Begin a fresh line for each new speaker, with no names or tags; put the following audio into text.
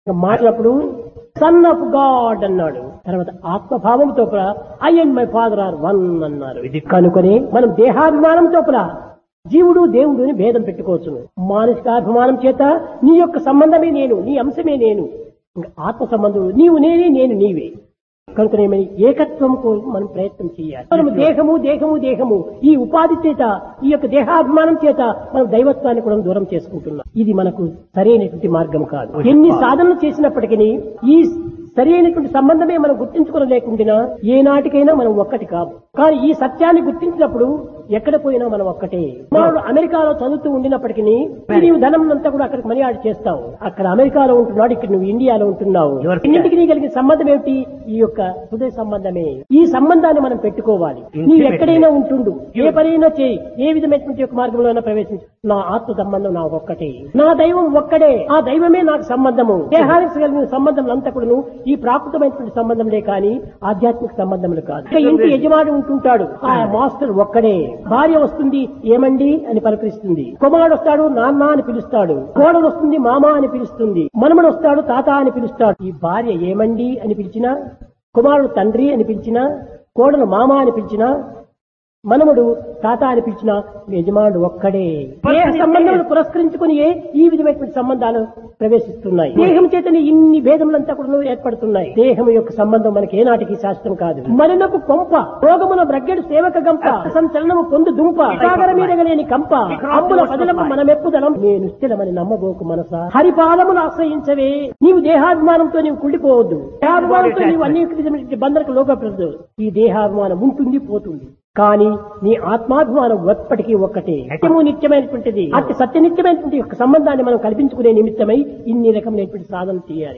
మాట్లాడప్పుడు son of God అన్నాడు తర్వాత ఆత్మభావంతో I and my father are one అన్నారు ఇది కనుకొని మనం దేహాభిమానంతో జీవుడు దేవుడు అని భేదం పెట్టుకోవచ్చును మానసికాభిమానం చేత నీ యొక్క సంబంధమే నేను నీ అంశమే నేను ఇంకా ఆత్మ సంబంధం నీవు నేనే నేను నీవే కనుక ఏకత్వం కోసం మనం ప్రయత్నం చేయాలి మనము దేహము దేహము దేహము ఈ ఉపాధి చేత ఈ యొక్క దేహాభిమానం చేత మనం దైవత్వాన్ని కూడా దూరం చేసుకుంటున్నాం ఇది మనకు సరైనటువంటి మార్గం కాదు ఎన్ని సాధనలు చేసినప్పటికీ ఈ సరైనటువంటి సంబంధమే మనం గుర్తించుకోలేకుండా ఏ నాటికైనా మనం ఒక్కటి కాదు కానీ ఈ సత్యాన్ని గుర్తించినప్పుడు ఎక్కడ పోయినా మనం ఒక్కటే వాళ్ళు అమెరికాలో చదువుతూ ఉండినప్పటికీ నీవు ధనం అంతా కూడా అక్కడికి మనీ ఆడి చేస్తావు అక్కడ అమెరికాలో ఉంటున్నాడు ఇక్కడ నువ్వు ఇండియాలో ఉంటున్నావు
Your-
ఇంటికి నీ కలిగిన సంబంధం ఏమిటి ఈ యొక్క హృదయ సంబంధమే ఈ సంబంధాన్ని మనం పెట్టుకోవాలి నీవు ఎక్కడైనా ఉంటుండు ఏ పనైనా చేయి ఏ విధమైనటువంటి యొక్క మార్గంలో ప్రవేశించు నా ఆత్మ సంబంధం నాకు ఒక్కటే నా దైవం ఒక్కడే ఆ దైవమే నాకు సంబంధము దేహానికి కలిగిన సంబంధం అంతా కూడాను ఈ ప్రాకృతమైనటువంటి సంబంధంలే కానీ ఆధ్యాత్మిక సంబంధములు కాదు ఇక ఇంటి యజమాని ఉంటుంటాడు ఆ మాస్టర్ ఒక్కడే భార్య వస్తుంది ఏమండి అని పలకరిస్తుంది కుమారుడు వస్తాడు నాన్న అని పిలుస్తాడు కోడలు వస్తుంది మామ అని పిలుస్తుంది మనమడు వస్తాడు తాత అని పిలుస్తాడు ఈ భార్య ఏమండి అని పిలిచినా కుమారుడు తండ్రి అని పిలిచినా కోడలు మామ అని పిలిచినా మనముడు తాత అని పిలిచిన యజమానుడు ఒక్కడే దేహ సంబంధాలను పురస్కరించుకుని ఈ విధమైనటువంటి సంబంధాలు ప్రవేశిస్తున్నాయి దేహం చేతనే ఇన్ని భేదములంతా కూడా ఏర్పడుతున్నాయి దేహం యొక్క సంబంధం మనకి ఏనాటికి శాస్త్రం కాదు మరణపు కొంప రోగమున బ్రగ్గెడు సేవక గంప సంచలనము పొందు దుంప సాగర మీద లేని కంప అమ్ముల పదలము మనమెప్పుదలం నేను స్థిరమని నమ్మబోకు మనస హరిపాదమును ఆశ్రయించవే నీవు దేహాభిమానంతో నీవు కుళ్ళిపోవద్దు దేహాభిమానంతో నీవు అన్ని విధమైనటువంటి బంధనకు లోపడదు ఈ దేహాభిమానం ఉంటుంది పోతుంది కానీ నీ ఆత్మాభిమానం ఎప్పటికీ ఒక్కటే సత్యము నిత్యమైనటువంటిది అతి సత్య నిత్యమైనటువంటి యొక్క సంబంధాన్ని మనం కల్పించుకునే నిమిత్తమై ఇన్ని రకమైనటువంటి సాధన చేయాలి